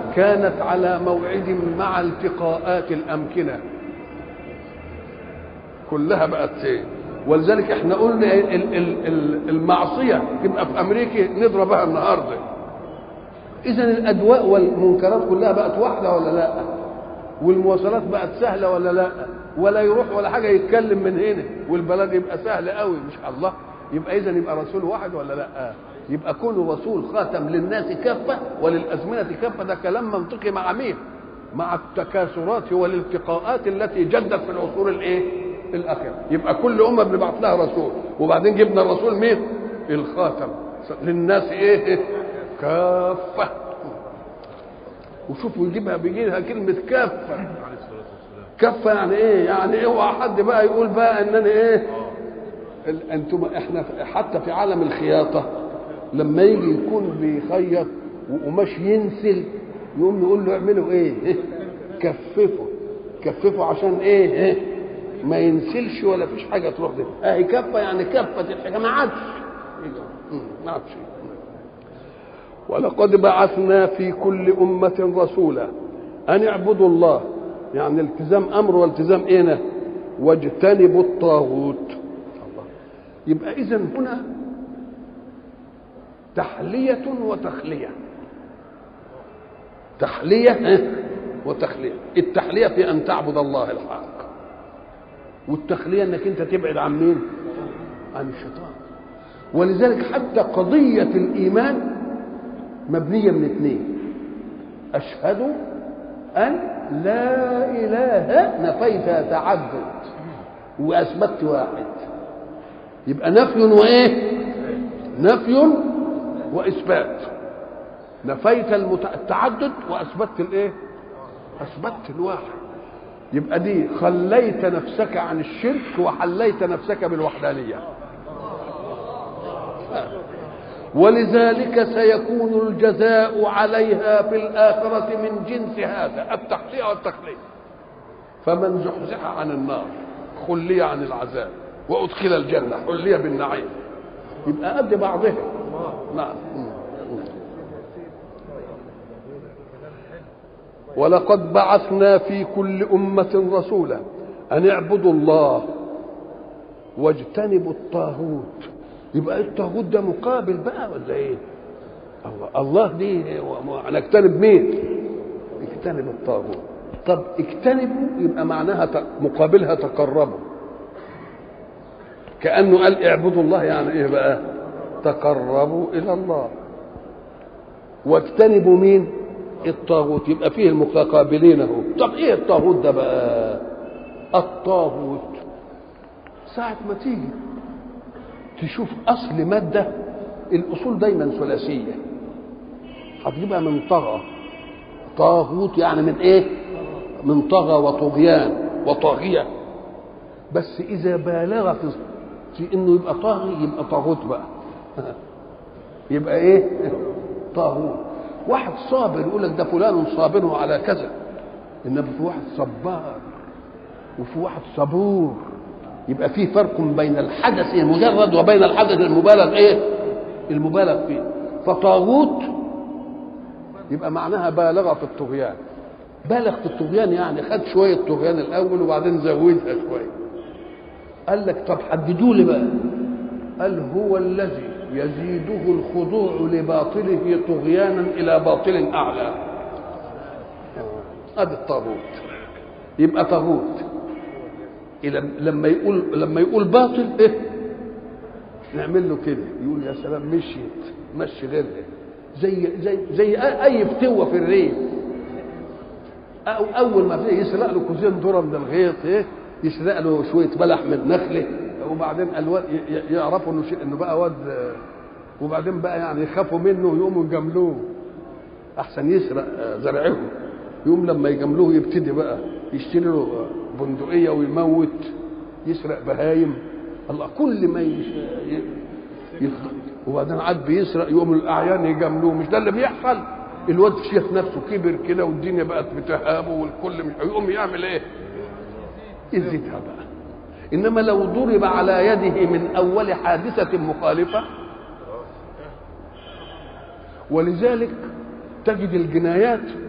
كانت على موعد مع التقاءات الامكنه كلها بقت ايه ولذلك احنا قلنا ال- ال- ال- المعصيه تبقى في امريكا نضربها النهارده اذا الادواء والمنكرات كلها بقت واحده ولا لا والمواصلات بقت سهله ولا لا ولا يروح ولا حاجه يتكلم من هنا والبلد يبقى سهل قوي مش الله يبقى اذا يبقى رسول واحد ولا لا يبقى كونه رسول خاتم للناس كافه وللازمنه كافه ده كلام منطقي مع مين مع التكاثرات والالتقاءات التي جدت في العصور الايه الاخيره يبقى كل امه بنبعث لها رسول وبعدين جبنا الرسول مين الخاتم للناس ايه كافه وشوفوا يجيبها بيجي لها كلمه كافه كفه يعني ايه يعني اوعى حد بقى يقول بقى ان انا ايه ال- انتم احنا حتى في عالم الخياطه لما يجي يكون بيخيط وقماش ينسل يقوم نقول له اعملوا ايه كففوا كففوا عشان ايه إيه؟ ما ينسلش ولا فيش حاجه تروح دي اهي كفه يعني كفه الحاجه ما عادش مم، ما عادش ولقد بعثنا في كل أمة رسولا أن اعبدوا الله يعني التزام أمر والتزام إيه واجتنبوا الطاغوت الله. يبقى إذا هنا تحلية وتخلية تحلية إيه؟ وتخلية التحلية في أن تعبد الله الحق والتخلية أنك أنت تبعد عن مين عن الشيطان ولذلك حتى قضية الإيمان مبنية من اثنين أشهد أن لا إله نفيت تعدد وأثبتت واحد يبقى نفي وإيه؟ نفي وإثبات نفيت المت... التعدد وأثبتت الإيه؟ أثبتت الواحد يبقى دي خليت نفسك عن الشرك وحليت نفسك بالوحدانية ولذلك سيكون الجزاء عليها في الآخرة من جنس هذا التحلية والتخلية فمن زحزح عن النار خلي عن العذاب وأدخل الجنة حلي بالنعيم يبقى قد بعضها نعم ولقد بعثنا في كل أمة رسولا أن اعبدوا الله واجتنبوا الطاغوت يبقى الطاغوت ده مقابل بقى ولا ايه؟ الله الله دي هنجتنب مين؟ اجتنب الطاغوت طب اجتنبوا يبقى معناها ت- مقابلها تقربوا كأنه قال اعبدوا الله يعني ايه بقى؟ تقربوا إلى الله واجتنبوا مين؟ الطاغوت يبقى فيه المتقابلين اهو طب ايه الطاغوت ده بقى؟ الطاغوت ساعة ما تيجي تشوف اصل ماده الاصول دايما ثلاثيه هتجيبها من طغى طاغوت يعني من ايه من طغى وطغيان وطاغيه بس اذا بالغ في في انه يبقى طاغي يبقى طاغوت بقى يبقى ايه طاغوت واحد صابر يقول لك ده فلان صابر على كذا انما في واحد صبار وفي واحد صبور يبقى في فرق بين الحدث المجرد وبين الحدث المبالغ ايه المبالغ فيه فطاغوت يبقى معناها بالغ في الطغيان بالغ في الطغيان يعني خد شويه طغيان الاول وبعدين زودها شويه قال لك طب حددوا لي بقى قال هو الذي يزيده الخضوع لباطله طغيانا الى باطل اعلى ادي الطاغوت يبقى طاغوت إلى لما يقول لما يقول باطل ايه نعمل له كده يقول يا سلام مشيت مشي غيرها زي زي زي اي فتوه في الريف أو اول ما فيه يسرق له كوزين ذره من الغيط ايه يسرق له شويه بلح من نخله وبعدين الواد ي- ي- يعرفوا انه شيء انه بقى واد آه، وبعدين بقى يعني يخافوا منه ويقوموا يجاملوه احسن يسرق آه، زرعهم يقوم لما يجاملوه يبتدي بقى يشتري له آه، بندقيه ويموت يسرق بهايم الله كل ما يش... ي- يفضل وبعدين عاد بيسرق يقوم الاعيان يجاملوه مش ده اللي بيحصل الواد شايف نفسه كبر كده والدنيا بقت بتهابه والكل مش يقوم يعمل ايه؟ يزيدها بقى انما لو ضرب على يده من اول حادثه مخالفه ولذلك تجد الجنايات